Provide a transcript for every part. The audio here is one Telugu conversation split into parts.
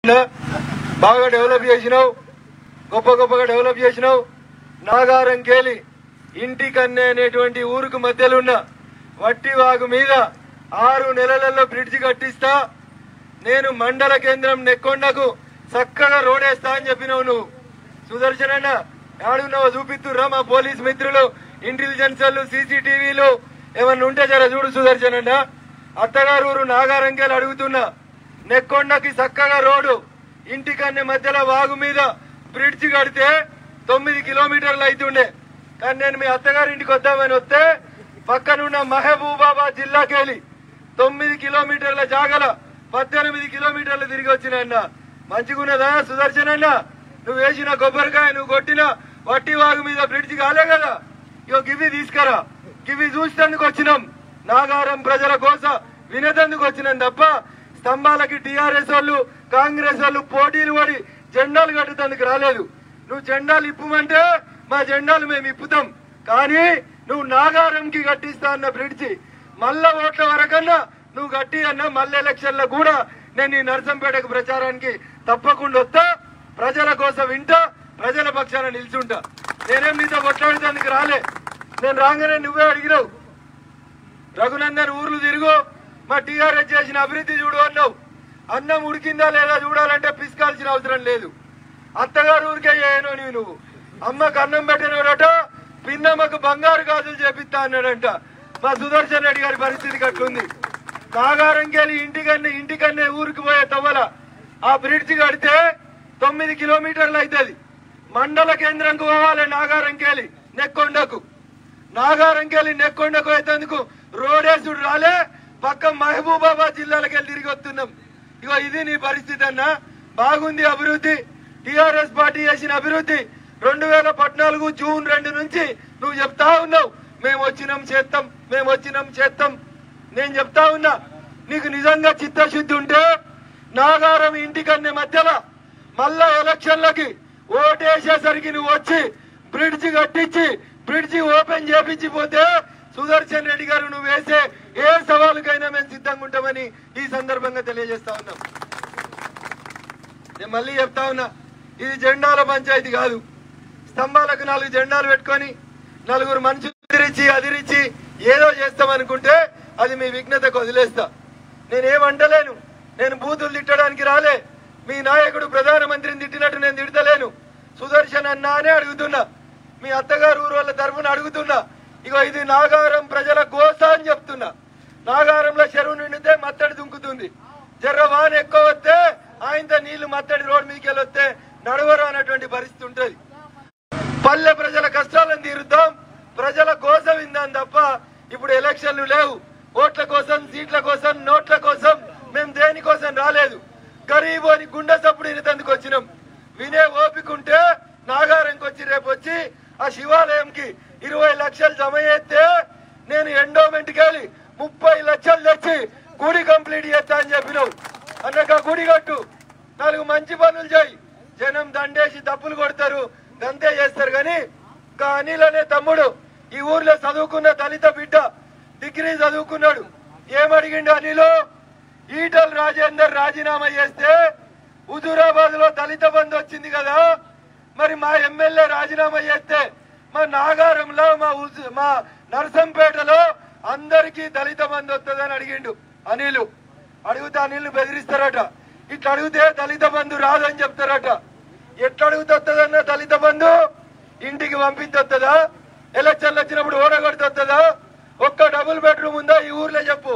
బాగా డెవలప్ చేసినావు గొప్ప గొప్పగా డెవలప్ చేసినావు నాగారం కేలి ఇంటికన్నే అనేటువంటి ఊరుకు మధ్యలో ఉన్న వట్టి వాగు మీద ఆరు నెలలలో బ్రిడ్జి కట్టిస్తా నేను మండల కేంద్రం నెక్కొండకు చక్కగా రోడేస్తా అని చెప్పినావు నువ్వు సుదర్శన్ అన్న ఆడున్నావో చూపిస్తుర్రా మా పోలీస్ మిత్రులు ఇంటెలిజెన్స్ వాళ్ళు సీసీటీవీలు ఏమన్నా ఉంటే జర చూడు సుదర్శన్ అన్న అత్తగారు ఊరు నాగారంకేలు అడుగుతున్నా నెక్కొండకి చక్కగా రోడ్డు ఇంటికన్నే మధ్యలో వాగు మీద బ్రిడ్జి కడితే తొమ్మిది కిలోమీటర్లు అవుతుండే కానీ నేను మీ అత్తగారింటికి వద్దామని వస్తే పక్కనున్న మహబూబాబాద్ జిల్లాకెళ్ళి తొమ్మిది కిలోమీటర్ల జాగల పద్దెనిమిది కిలోమీటర్లు తిరిగి వచ్చిన మంచిగున్నదా సుదర్శన్ అన్న నువ్వు వేసిన కొబ్బరికాయ నువ్వు కొట్టిన వట్టి వాగు మీద బ్రిడ్జ్ కాలే కదా ఇగో గివి తీసుకురా గివి చూసేందుకు వచ్చినాం నాగారం ప్రజల కోసం వినేందుకు వచ్చినాం తప్ప స్తంభాలకి టిఆర్ఎస్ వాళ్ళు కాంగ్రెస్ వాళ్ళు పోటీలు పడి జెండాలు కట్టుతందుకు రాలేదు నువ్వు జెండాలు ఇప్పమంటే మా జెండాలు మేము ఇప్పుతాం కానీ నువ్వు నాగారంకి కట్టిస్తా అన్న బ్రిడ్జి మళ్ళా ఓట్ల వరకన్నా నువ్వు గట్టి అన్న మళ్ళీ ఎలక్షన్ లో కూడా నేను ఈ నర్సంపేటకు ప్రచారానికి తప్పకుండా వస్తా ప్రజల కోసం వింటా ప్రజల పక్షాన నిల్చుంటా నేనేం నీతో కొట్లాడేందుకు రాలే నేను రాగానే నువ్వే అడిగినావు రఘునందన్ ఊర్లు తిరుగు మా టీఆర్ఎస్ చేసిన అభివృద్ధి చూడు అన్నావు అన్నం ఉడికిందా లేదా చూడాలంటే పిసుకాల్సిన అవసరం లేదు అత్తగారు ఊరికే చేయను నీవు నువ్వు అమ్మకు అన్నం పెట్టినోడట పిన్నమ్మకు బంగారు గాజులు చేపిస్తా అన్నాడంట మా సుదర్శన్ రెడ్డి గారి పరిస్థితి కట్లుంది నాగారంకెళ్ళి ఇంటికన్నే ఇంటికన్నే ఊరికి పోయే తవ్వల ఆ బ్రిడ్జ్ కడితే తొమ్మిది కిలోమీటర్లు అవుతుంది మండల కేంద్రంకు పోవాలి నాగారంకెళ్ళి నెక్కొండకు నాగారంకెళ్ళి నెక్కొండకు అయితేందుకు రోడేసుడు రాలే పక్క మహబూబాబాద్ జిల్లాలకు వెళ్ళి తిరిగి వస్తున్నాం ఇగో ఇది నీ పరిస్థితి అన్న బాగుంది అభివృద్ధి టిఆర్ఎస్ పార్టీ చేసిన అభివృద్ధి రెండు వేల పద్నాలుగు జూన్ రెండు నుంచి నువ్వు చెప్తా ఉన్నావు మేము వచ్చినాం చేస్తాం మేము వచ్చినాం చేస్తాం నేను చెప్తా ఉన్నా నీకు నిజంగా చిత్తశుద్ధి ఉంటే నాగారం ఇంటికన్నే మధ్యలో మళ్ళా ఎలక్షన్లకి ఓటేసేసరికి నువ్వు వచ్చి బ్రిడ్జి కట్టించి బ్రిడ్జి ఓపెన్ చేపించి పోతే సుదర్శన్ రెడ్డి గారు నువ్వు వేసే ఏ సవాలుకైనా మేము సిద్ధంగా ఉంటామని ఈ సందర్భంగా తెలియజేస్తా ఉన్నాం నేను మళ్ళీ చెప్తా ఉన్నా ఇది జెండాల పంచాయతీ కాదు స్తంభాలకు నాలుగు జెండాలు పెట్టుకొని నలుగురు మనుషులు అదిరిచి అదిరిచి ఏదో చేస్తామనుకుంటే అది మీ విఘ్నతకు వదిలేస్తా నేనేమంటలేను నేను బూతులు తిట్టడానికి రాలే మీ నాయకుడు ప్రధానమంత్రిని తిట్టినట్టు నేను తిడతలేను సుదర్శన్ అన్నా అనే అడుగుతున్నా మీ అత్తగారు ఊరు వాళ్ళ తరఫున అడుగుతున్నా ఇగో ఇది నాగారం ప్రజల గోస అని చెప్తున్నా నాగారంలో చెరువు నిండితే మత్తడి దుంకుతుంది జర్ర వాన ఎక్కువ వస్తే ఆయనతో నీళ్లు మత్తడి రోడ్ మీదకి వెళ్ళి వస్తే నడవరు అన్నటువంటి పరిస్థితి ఉంటది పల్లె ప్రజల కష్టాలను తీరుద్దాం ప్రజల కోసం విందాం తప్ప ఇప్పుడు ఎలక్షన్లు లేవు ఓట్ల కోసం సీట్ల కోసం నోట్ల కోసం మేము దేనికోసం రాలేదు గరీబు అని గుండె సప్పుడు వినేందుకు వచ్చినాం వినే ఓపిక ఉంటే నాగారంకి వచ్చి రేపు వచ్చి ఆ శివాలయంకి ఇరవై లక్షలు జమ చేస్తే నేను ఎండోమెంట్కి వెళ్ళి ముప్పై లక్షలు తెచ్చి గుడి కంప్లీట్ చేస్తా అని చెప్పినావు అన్నక గుడి కట్టు నాలుగు మంచి పనులు చేయి జనం దండేసి డబ్బులు కొడతారు గంతే చేస్తారు కానీ ఇంకా అనిల్ అనే తమ్ముడు ఈ ఊర్లో చదువుకున్న దళిత బిడ్డ డిగ్రీ చదువుకున్నాడు ఏమడిగిండు అనిలు ఈటల్ రాజేందర్ రాజీనామా చేస్తే హుజూరాబాద్ లో దళిత బంధు వచ్చింది కదా మరి మా ఎమ్మెల్యే రాజీనామా చేస్తే మా నాగారంలో మా హుజూ- మా నరసంపేటలో అందరికీ దళిత బంధు వస్తుందని అడిగిండు అనిలు అడిగితే అనిల్ బెదిరిస్తారట ఇట్లా అడిగితే దళిత బంధు రాదని చెప్తారట ఎట్లా అడుగుతుందన్న దళిత బంధు ఇంటికి పంపించొస్తుందా ఎలక్షన్లు వచ్చినప్పుడు ఓడగొడుతుందా ఒక్క డబుల్ బెడ్రూమ్ ఉందా ఈ ఊర్లో చెప్పు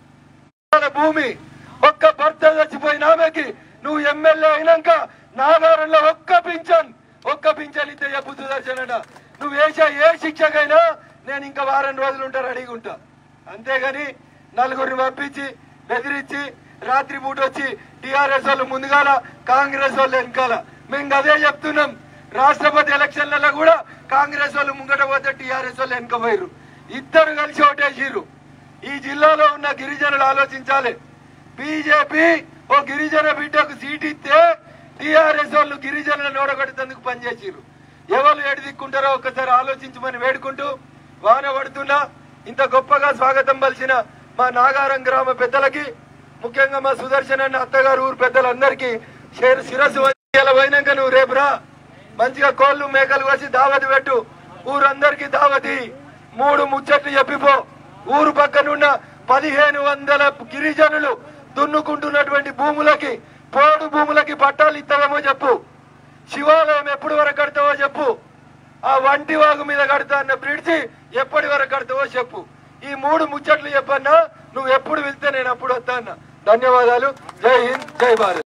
మన భూమి ఒక్క భర్త చచ్చిపోయిన ఆమెకి నువ్వు ఎమ్మెల్యే అయినాక నాగారంలో ఒక్క పింఛన్ ఒక్క పింఛన్ ఇస్తే చెప్పు సుదర్శన్ అన్న నువ్వు వేసే ఏ శిక్షకైనా నేను ఇంకా వారం రోజులు ఉంటా రెడీగా ఉంటా అంతేగాని నలుగురిని పంపించి బెదిరించి రాత్రి పూట వచ్చి టిఆర్ఎస్ వాళ్ళు ముందుగాల కాంగ్రెస్ వాళ్ళు వెనకాల మేము అదే చెప్తున్నాం రాష్ట్రపతి ఎలక్షన్లలో కూడా కాంగ్రెస్ వాళ్ళు ముంగట పోతే టిఆర్ఎస్ వాళ్ళు వెనకపోయారు ఇద్దరు కలిసి ఓటేసిర్రు ఈ జిల్లాలో ఉన్న గిరిజనులు ఆలోచించాలి బీజేపీ ఓ గిరిజన బిడ్డకు సీట్ ఇస్తే టిఆర్ఎస్ వాళ్ళు గిరిజనులను ఓడగొట్టేందుకు పనిచేసిర్రు ఎవరు ఏడు దిక్కుంటారో ఒక్కసారి ఆలోచించమని వేడుకుంటూ వాన పడుతున్నా ఇంత గొప్పగా స్వాగతం పలిచిన మా నాగారం గ్రామ పెద్దలకి ముఖ్యంగా మా సుదర్శన్ అన్న అత్తగారు ఊరు పెద్దలందరికీ శిర- శిరస్సు వంచి ఇలా పోయినాక నువ్వు రేపు రా మంచిగా కోళ్ళు మేకలు వచ్చి దావతి పెట్టు ఊరందరికి దావతి మూడు ముచ్చట్లు చెప్పిపో ఊరు పక్కనున్న పదిహేను వందల గిరిజనులు దున్నుకుంటున్నటువంటి భూములకి పోడు భూములకి పట్టాలు ఇస్తావేమో చెప్పు శివాలయం ఎప్పుడు వరకు కడతావో చెప్పు ఆ వంటి వాగు మీద కడతా అన్న బ్రిడ్జి ఎప్పటి వరకు కడతావో చెప్పు ఈ మూడు ముచ్చట్లు చెప్పన్నా నువ్వు ఎప్పుడు వెళ్తే నేను అప్పుడు వస్తా అన్న ధన్యవాదాలు జై హింద్ జై భారత్